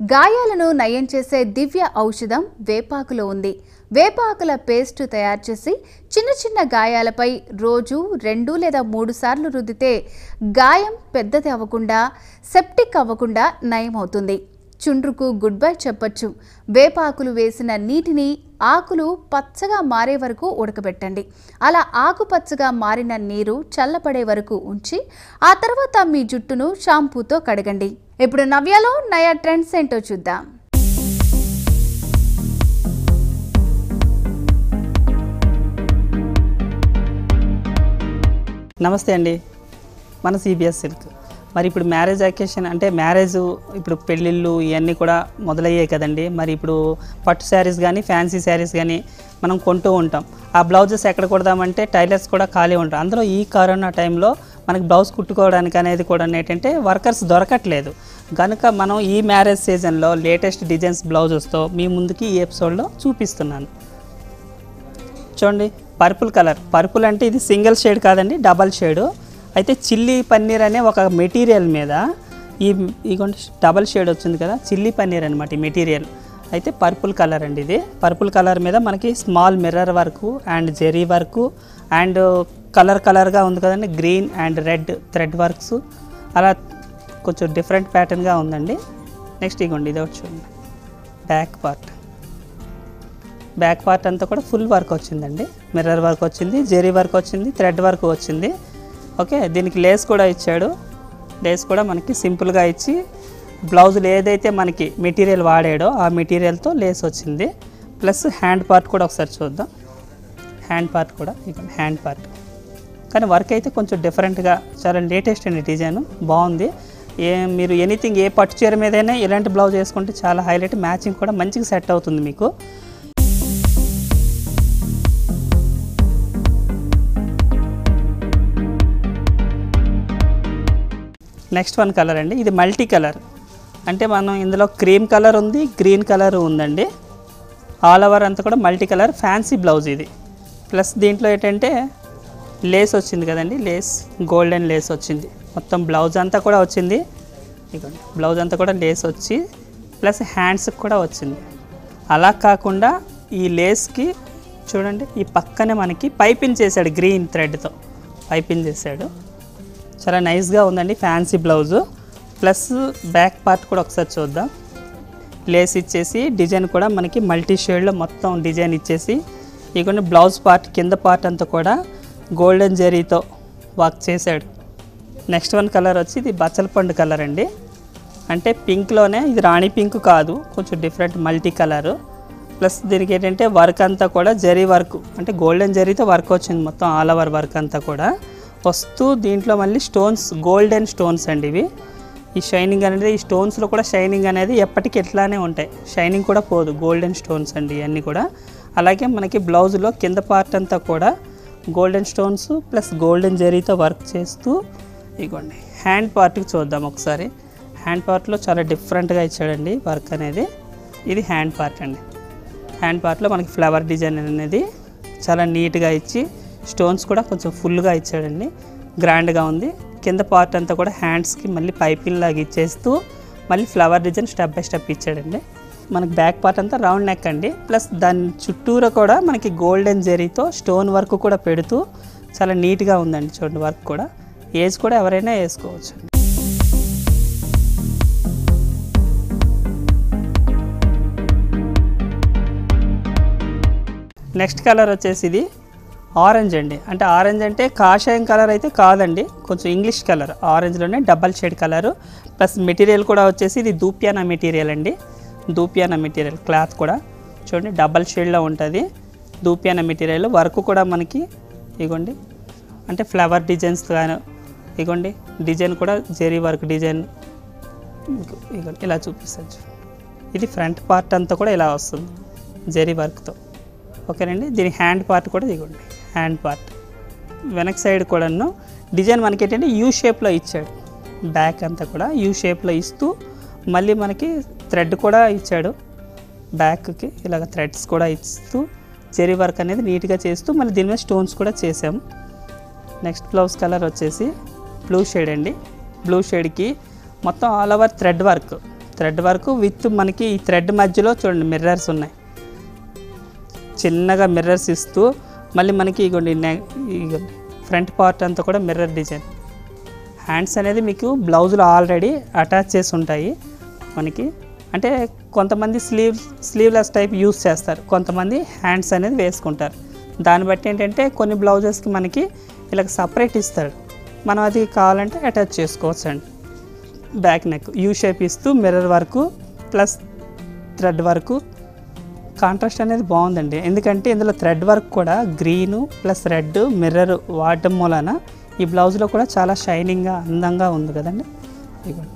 గాయాలను నయం చేసే దివ్య ఔషధం వేపాకులో ఉంది వేపాకుల పేస్ట్ తయారు చేసి చిన్న చిన్న గాయాలపై రోజు రెండు లేదా మూడు సార్లు రుద్దితే గాయం పెద్దది అవ్వకుండా సెప్టిక్ అవ్వకుండా నయం అవుతుంది చుండ్రుకు గుడ్ బై చెప్పొచ్చు వేపాకులు వేసిన నీటిని ఆకులు పచ్చగా మారే వరకు ఉడకబెట్టండి అలా ఆకుపచ్చగా మారిన నీరు చల్లపడే వరకు ఉంచి ఆ తర్వాత మీ జుట్టును షాంపూతో కడగండి ఇప్పుడు నవ్యాలో నయా ట్రెండ్స్ ఏంటో చూద్దాం నమస్తే అండి మన సిబిఎస్ సిల్క్ మరి ఇప్పుడు మ్యారేజ్ అకేషన్ అంటే మ్యారేజ్ ఇప్పుడు పెళ్ళిళ్ళు ఇవన్నీ కూడా మొదలయ్యాయి కదండి మరి ఇప్పుడు పట్టు శారీస్ కానీ ఫ్యాన్సీ శారీస్ కానీ మనం కొంటూ ఉంటాం ఆ బ్లౌజెస్ ఎక్కడ కొడదామంటే టైలర్స్ కూడా ఖాళీ ఉంటారు అందులో ఈ కరోనా టైంలో మనకి బ్లౌజ్ కుట్టుకోవడానికి అనేది కూడా ఏంటంటే వర్కర్స్ దొరకట్లేదు కనుక మనం ఈ మ్యారేజ్ సీజన్లో లేటెస్ట్ డిజైన్స్ బ్లౌజెస్తో మీ ముందుకి ఈ ఎపిసోడ్లో చూపిస్తున్నాను చూడండి పర్పుల్ కలర్ పర్పుల్ అంటే ఇది సింగిల్ షేడ్ కాదండి డబల్ షేడు అయితే చిల్లీ పన్నీర్ అనే ఒక మెటీరియల్ మీద ఈ ఇగోండి డబల్ షేడ్ వచ్చింది కదా చిల్లీ పన్నీర్ అనమాట ఈ మెటీరియల్ అయితే పర్పుల్ కలర్ అండి ఇది పర్పుల్ కలర్ మీద మనకి small mirror work and zari work and colour కలర్గా ఉంది కదండి green and red thread works అలా కొంచెం డిఫరెంట్ ప్యాటర్న్గా ఉందండి నెక్స్ట్ ఇగోండి ఇది ఒకటి చూడండి బ్యాక్ పార్ట్ బ్యాక్ పార్ట్ అంతా కూడా ఫుల్ వర్క్ వచ్చిందండి మిర్రర్ వర్క్ వచ్చింది జెరీ వర్క్ వచ్చింది థ్రెడ్ వర్క్ వచ్చింది ఓకే దీనికి లేస్ కూడా ఇచ్చాడు లేస్ కూడా మనకి సింపుల్గా ఇచ్చి బ్లౌజులు ఏదైతే మనకి మెటీరియల్ వాడాడో ఆ మెటీరియల్తో లేస్ వచ్చింది ప్లస్ హ్యాండ్ పార్ట్ కూడా ఒకసారి చూద్దాం హ్యాండ్ పార్ట్ కూడా ఇక హ్యాండ్ పార్ట్ కానీ వర్క్ అయితే కొంచెం డిఫరెంట్గా చాలా లేటెస్ట్ అండి డిజైన్ బాగుంది ఏ మీరు ఎనీథింగ్ ఏ పట్టు చీర మీదైనా ఇలాంటి బ్లౌజ్ వేసుకుంటే చాలా హైలైట్ మ్యాచింగ్ కూడా మంచిగా సెట్ అవుతుంది మీకు నెక్స్ట్ వన్ కలర్ అండి ఇది మల్టీ కలర్ అంటే మనం ఇందులో క్రీమ్ కలర్ ఉంది గ్రీన్ కలర్ ఉందండి ఆల్ ఓవర్ అంతా కూడా మల్టీ కలర్ ఫ్యాన్సీ బ్లౌజ్ ఇది ప్లస్ దీంట్లో ఏంటంటే లేస్ వచ్చింది కదండి లేస్ గోల్డెన్ లేస్ వచ్చింది మొత్తం బ్లౌజ్ అంతా కూడా వచ్చింది ఇదిగోండి బ్లౌజ్ అంతా కూడా లేస్ వచ్చి ప్లస్ హ్యాండ్స్కి కూడా వచ్చింది అలా కాకుండా ఈ లేస్కి చూడండి ఈ పక్కనే మనకి పైపింగ్ చేశాడు గ్రీన్ థ్రెడ్తో పైపింగ్ చేశాడు చాలా నైస్గా ఉందండి fancy blouse plus back part కూడా ఒకసారి చూద్దాం లేస్ ఇచ్చేసి డిజైన్ కూడా మనకి మల్టీ షేడ్లో మొత్తం డిజైన్ ఇచ్చేసి ఇక బ్లౌజ్ పార్ట్ కింద పార్ట్ అంతా కూడా గోల్డెన్ జెరీతో వర్క్ చేశాడు నెక్స్ట్ వన్ కలర్ వచ్చి ఇది బచ్చల పండు కలర్ అండి అంటే పింక్లోనే ఇది రాణి పింక్ కాదు కొంచెం డిఫరెంట్ మల్టీ కలరు ప్లస్ దీనికి ఏంటంటే వర్క్ అంతా కూడా జరీ వర్క్ అంటే గోల్డెన్ జరీతో వర్క్ వచ్చింది మొత్తం ఆల్ ఓవర్ వర్క్ అంతా కూడా వస్తూ దీంట్లో మళ్ళీ స్టోన్స్ గోల్డెన్ స్టోన్స్ అండి ఇవి ఈ షైనింగ్ అనేది ఈ స్టోన్స్లో కూడా షైనింగ్ అనేది ఎప్పటికీ ఎట్లానే ఉంటాయి షైనింగ్ కూడా పోదు గోల్డెన్ స్టోన్స్ అండి ఇవన్నీ కూడా అలాగే మనకి బ్లౌజ్లో కింద పార్ట్ అంతా కూడా గోల్డెన్ స్టోన్స్ ప్లస్ గోల్డెన్ జరీతో వర్క్ చేస్తూ ఇగోండి హ్యాండ్ పార్ట్కి చూద్దాం ఒకసారి హ్యాండ్ పార్ట్లో చాలా డిఫరెంట్గా ఇచ్చాడండి వర్క్ అనేది ఇది హ్యాండ్ పార్ట్ అండి హ్యాండ్ పార్ట్లో మనకి ఫ్లవర్ డిజైన్ అనేది చాలా నీట్గా ఇచ్చి స్టోన్స్ కూడా కొంచెం ఫుల్గా ఇచ్చాడండి గ్రాండ్గా ఉంది కింద పార్ట్ అంతా కూడా హ్యాండ్స్కి మళ్ళీ పైపింగ్ లాగా ఇచ్చేస్తూ మళ్ళీ flower design step by step ఇచ్చాడండి మనకి బ్యాక్ పార్ట్ అంతా రౌండ్ నెక్ అండి ప్లస్ దాని చుట్టూరా కూడా మనకి గోల్డెన్ జెరీతో స్టోన్ వర్క్ కూడా పెడుతూ చాలా నీట్గా ఉందండి చూడండి వర్క్ కూడా ఏజ్ కూడా ఎవరైనా వేసుకోవచ్చు నెక్స్ట్ కలర్ వచ్చేసి ఇది ఆరెంజ్ అండి అంటే ఆరెంజ్ అంటే కాషాయం కలర్ అయితే కాదండి కొంచెం ఇంగ్లీష్ కలర్ ఆరెంజ్లోనే double shade colour plus material కూడా వచ్చేసి ఇది దూప్యానా మెటీరియల్ అండి దూప్యానా మెటీరియల్ క్లాత్ కూడా చూడండి డబల్ షేడ్లో ఉంటుంది దూప్యానా మెటీరియల్ వర్క్ కూడా మనకి ఇగోండి అంటే ఫ్లవర్ డిజైన్స్ కానీ ఇగోండి డిజైన్ కూడా జెరీ వర్క్ డిజైన్ ఇగోండి ఇలా చూపిస్తాను ఇది ఫ్రంట్ పార్ట్ అంతా కూడా ఇలా వస్తుంది జెరీ వర్క్తో ఓకేనండి దీని హ్యాండ్ పార్ట్ కూడా ఇదిగోండి హ్యాండ్ పార్ట్ వెనక్ సైడ్ కూడాను డిజైన్ మనకి ఏంటంటే యూ షేప్లో ఇచ్చాడు బ్యాక్ అంతా కూడా యూ షేప్లో ఇస్తూ మళ్ళీ మనకి థ్రెడ్ కూడా ఇచ్చాడు బ్యాక్కి ఇలాగ థ్రెడ్స్ కూడా ఇస్తూ చెరీ వర్క్ అనేది నీట్గా చేస్తూ మళ్ళీ దీని మీద స్టోన్స్ కూడా చేసాం నెక్స్ట్ బ్లౌజ్ కలర్ వచ్చేసి బ్లూ షేడ్ అండి బ్లూ షేడ్కి మొత్తం all over thread work thread work with మనకి ఈ థ్రెడ్ మధ్యలో చూడండి మిర్రర్స్ ఉన్నాయి చిన్నగా మిర్రర్స్ ఇస్తూ మళ్ళీ మనకి ఇగోండి నె- ఇగోండి ఫ్రంట్ పార్ట్ అంతా కూడా మిర్రర్ డిజైన్ హ్యాండ్స్ అనేది మీకు బ్లౌజ్లో ఆల్రెడీ అటాచ్ చేసి ఉంటాయి మనకి అంటే కొంతమంది స్లీవ్ స్లీవ్లెస్ టైప్ యూస్ చేస్తారు కొంతమంది హ్యాండ్స్ అనేది వేసుకుంటారు దాన్ని బట్టి ఏంటంటే కొన్ని బ్లౌజెస్కి మనకి ఇలా సపరేట్ ఇస్తాడు మనం అది కావాలంటే అటాచ్ చేసుకోవచ్చు అండి బ్యాక్ నెక్ యూ షేప్ ఇస్తూ mirror work plus thread work contrast అనేది బాగుందండి ఎందుకంటే ఇందులో థ్రెడ్ వర్క్ కూడా గ్రీను ప్లస్ రెడ్ మిర్రర్ వాడటం మూలన ఈ బ్లౌజ్లో కూడా చాలా షైనింగ్గా అందంగా ఉంది కదండి ఇదిగోండి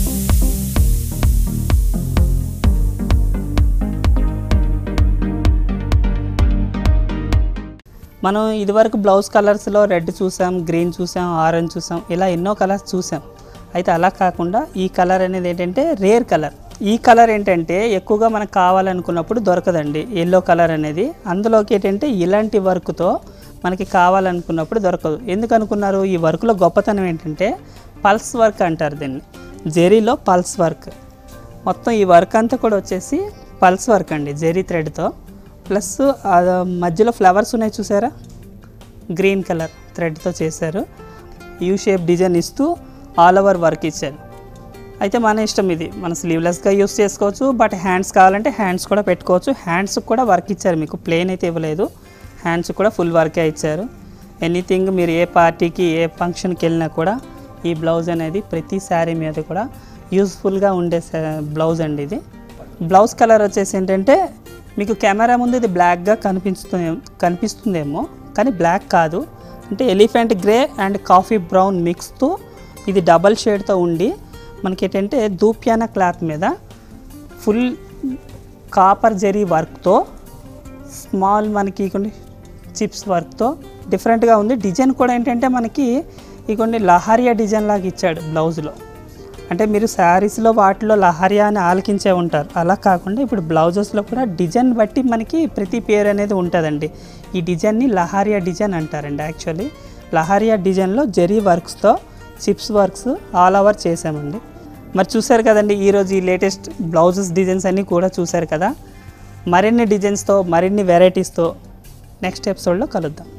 మనం ఇదివరకు బ్లౌజ్ కలర్స్లో రెడ్ చూసాం గ్రీన్ చూసాం ఆరెంజ్ చూసాం ఇలా ఎన్నో కలర్స్ చూసాం అయితే అలా కాకుండా ఈ కలర్ అనేది ఏంటంటే రేర్ కలర్ ఈ కలర్ ఏంటంటే ఎక్కువగా మనకు కావాలనుకున్నప్పుడు దొరకదండి ఎల్లో కలర్ అనేది అందులోకి ఏంటంటే ఇలాంటి వర్క్తో మనకి కావాలనుకున్నప్పుడు దొరకదు ఎందుకు అనుకున్నారు ఈ వర్క్లో గొప్పతనం ఏంటంటే పల్స్ వర్క్ అంటారు దీన్ని జెరీలో పల్స్ వర్క్ మొత్తం ఈ వర్క్ అంతా కూడా వచ్చేసి పల్స్ వర్క్ అండి జెరీ థ్రెడ్తో ప్లస్ ఆ మధ్యలో ఫ్లవర్స్ ఉన్నాయి చూసారా గ్రీన్ కలర్ థ్రెడ్తో చేశారు యూ షేప్ డిజైన్ ఇస్తూ ఆల్ ఓవర్ వర్క్ ఇచ్చారు అయితే మన ఇష్టం ఇది మన స్లీవ్లెస్గా యూస్ చేసుకోవచ్చు బట్ హ్యాండ్స్ కావాలంటే హ్యాండ్స్ కూడా పెట్టుకోవచ్చు హ్యాండ్స్ కూడా వర్క్ ఇచ్చారు మీకు ప్లేన్ అయితే ఇవ్వలేదు హ్యాండ్స్ కూడా ఫుల్ వర్కే ఇచ్చారు ఎనీథింగ్ మీరు ఏ పార్టీకి ఏ ఫంక్షన్కి వెళ్ళినా కూడా ఈ బ్లౌజ్ అనేది ప్రతి శారీ మీద కూడా యూస్ఫుల్గా ఉండే బ్లౌజ్ అండి ఇది బ్లౌజ్ కలర్ వచ్చేసి ఏంటంటే మీకు కెమెరా ముందు ఇది బ్లాక్గా కనిపిస్తుంది కనిపిస్తుందేమో కానీ బ్లాక్ కాదు అంటే elephant grey and coffee brown మిక్స్తో ఇది డబల్ షేడ్తో ఉండి మనకి ఏంటంటే దూప్యాన క్లాత్ మీద ఫుల్ కాపర్ జెరీ వర్క్తో స్మాల్ మనకి కొన్ని చిప్స్ వర్క్తో డిఫరెంట్గా ఉంది డిజైన్ కూడా ఏంటంటే మనకి ఈ కొన్ని లహారియా డిజైన్ లాగా ఇచ్చాడు బ్లౌజ్లో అంటే మీరు శారీస్లో వాటిలో లహారియా అని ఆలకించే ఉంటారు అలా కాకుండా ఇప్పుడు బ్లౌజెస్లో కూడా డిజైన్ బట్టి మనకి ప్రతి పేరు అనేది ఉంటుందండి ఈ డిజైన్ని లహారియా డిజైన్ అంటారండి యాక్చువల్లీ లహారియా డిజైన్లో జెరీ వర్క్స్తో చిప్స్ వర్క్స్ ఆల్ ఓవర్ చేసామండి మరి చూసారు కదండి ఈరోజు ఈ లేటెస్ట్ బ్లౌజెస్ డిజైన్స్ అన్నీ కూడా చూసారు కదా మరిన్ని డిజైన్స్తో మరిన్ని వెరైటీస్తో నెక్స్ట్ ఎపిసోడ్లో కలుద్దాం